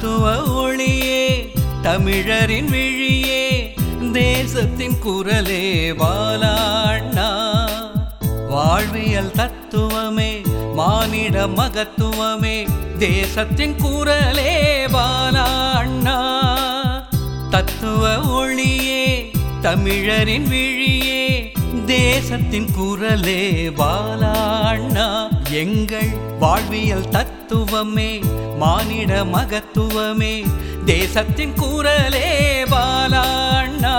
தத்துவ ஒளியே தமிழரின் விழியே தேசத்தின் குரலே வாலாண்ணா வாழ்வியல் தத்துவமே மானிட மகத்துவமே தேசத்தின் குரலே வாலாண்ணா தத்துவ ஒளியே தமிழரின் விழியே தேசத்தின் குரலே வாலாண்ணா எங்கள் வாழ்வியல் தத்துவமே மானிட மகத்துவமே தேசத்தின் குரலே வாலாண்ணா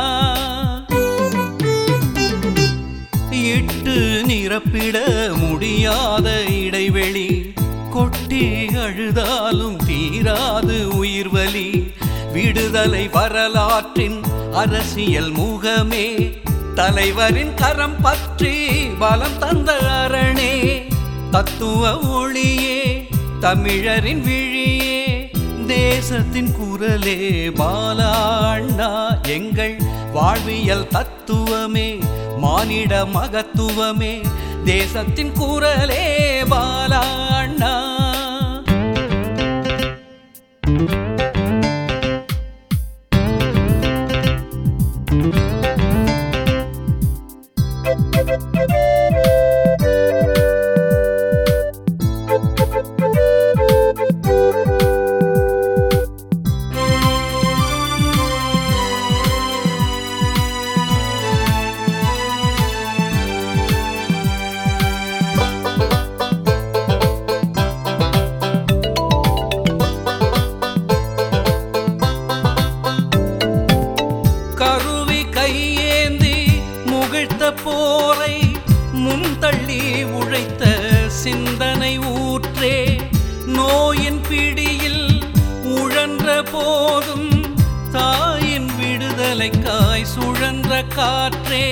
இட்டு நிரப்பிட முடியாத இடைவெளி கொட்டி அழுதாலும் தீராது உயிர்வலி விடுதலை வரலாற்றின் அரசியல் முகமே தலைவரின் கரம் பற்றி பலம் தந்த அரணே தத்துவ ஒளியே தமிழரின் விழியே தேசத்தின் குரலே பாலாண்ணா எங்கள் வாழ்வியல் தத்துவமே மானிட மகத்துவமே தேசத்தின் குரலே பாலாண்ணா கருவி கையேந்தி முகிழ்த்த போரை முன்தள்ளி உழைத்த சிந்தனை ஊற்றே நோயின் பிடியில் உழன்ற போதும் தாயின் விடுதலைக்காய் சுழன்ற காற்றே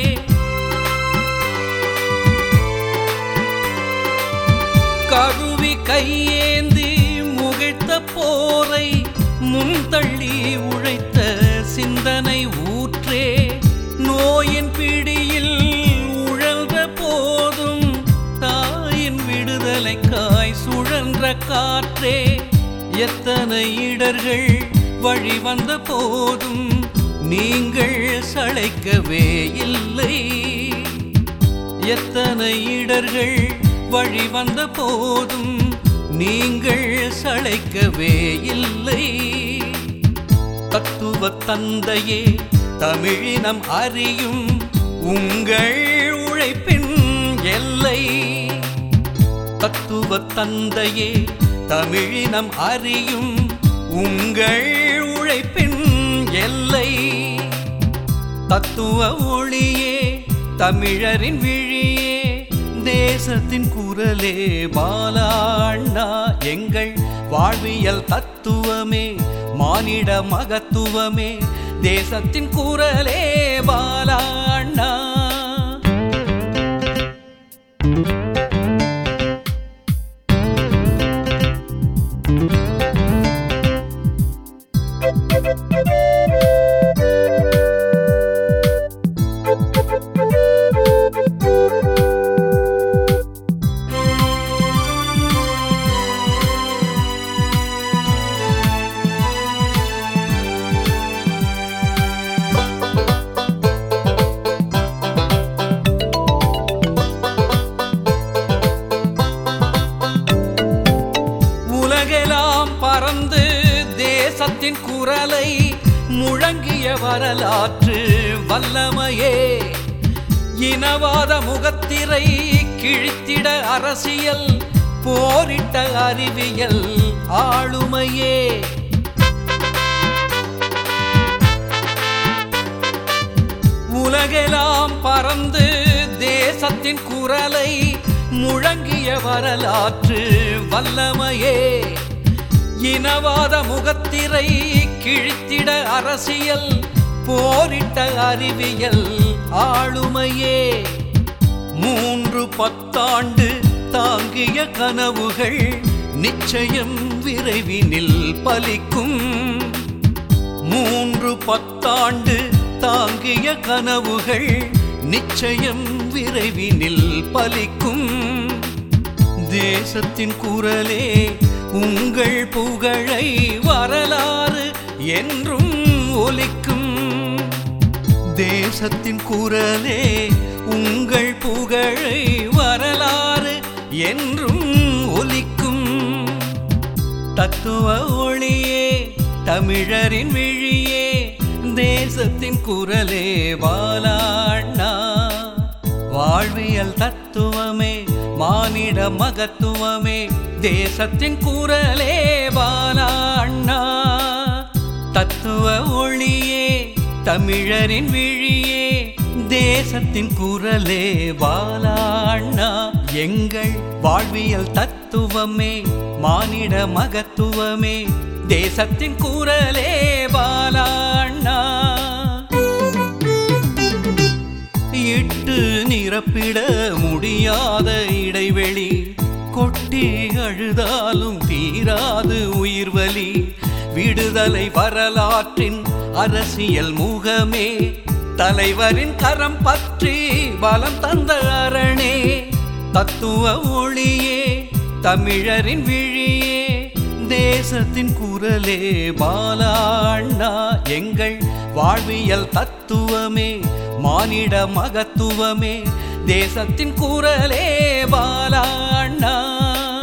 கருவி கையேந்தி முகிழ்த்த போரை முன்தள்ளி உழைத்த சிந்தனை ஊற்றே நோயின் பிடியில் உழல்ற போதும் தாயின் விடுதலைக்காய் சுழன்ற காற்றே எத்தனை இடர்கள் வழி வந்த போதும் நீங்கள் சளைக்கவே இல்லை எத்தனை இடர்கள் வழி வந்த போதும் நீங்கள் சளைக்கவே இல்லை தத்துவ தந்தையே தமிழினம் அறியும் உங்கள் உழைப்பின் எல்லை தத்துவ தந்தையே தமிழினம் அறியும் உங்கள் உழைப்பின் எல்லை தத்துவ ஒளியே தமிழரின் விழியே தேசத்தின் குரலே பாலாண்ணா எங்கள் வாழ்வியல் தத்துவமே மானிட மகத்துவமே தேசத்தின் குரலே பாலாண்ணா உலகெல்லாம் பறந்து தேசத்தின் குரலை முழங்கிய வரலாற்று வல்லமையே இனவாத முகத்திரை கிழித்திட அரசியல் போரிட்ட அறிவியல் ஆளுமையே உலகெல்லாம் பறந்து தேசத்தின் குரலை முழங்கிய வரலாற்று வல்லமையே இனவாத முகத்திரை கிழித்திட அரசியல் போரிட்ட அறிவியல் ஆளுமையே மூன்று பத்தாண்டு தாங்கிய கனவுகள் நிச்சயம் விரைவினில் பலிக்கும் மூன்று பத்தாண்டு தாங்கிய கனவுகள் நிச்சயம் விரைவினில் பலிக்கும் தேசத்தின் குரலே உங்கள் புகழை வரலாறு என்றும் ஒலிக்கும் தேசத்தின் குரலே உங்கள் புகழை வரலாறு என்றும் ஒலிக்கும் தத்துவ ஒளியே தமிழரின் விழியே தேசத்தின் குரலே வாலாண்ணா வாழ்வியல் தத்துவமே மானிட மகத்துவமே தேசத்தின் குரலே பாலாண்ணா தத்துவ ஒளியே தமிழரின் விழியே தேசத்தின் குரலே பாலாண்ணா எங்கள் வாழ்வியல் தத்துவமே மானிட மகத்துவமே தேசத்தின் குரலே பாலாண்ணா இட்டு நிரப்பிட முடியாத இடைவெளி கொட்டி அழுதாலும் தீராது உயிர்வலி விடுதலை வரலாற்றின் அரசியல் முகமே தலைவரின் கரம் பற்றி பலம் தந்த அரணே தத்துவ ஒளியே தமிழரின் விழியே தேசத்தின் குரலே பாலாண்ணா எங்கள் வாழ்வியல் தத்துவமே மானிட மகத்துவமே தேசத்தின் குரலே பாலாண்ணா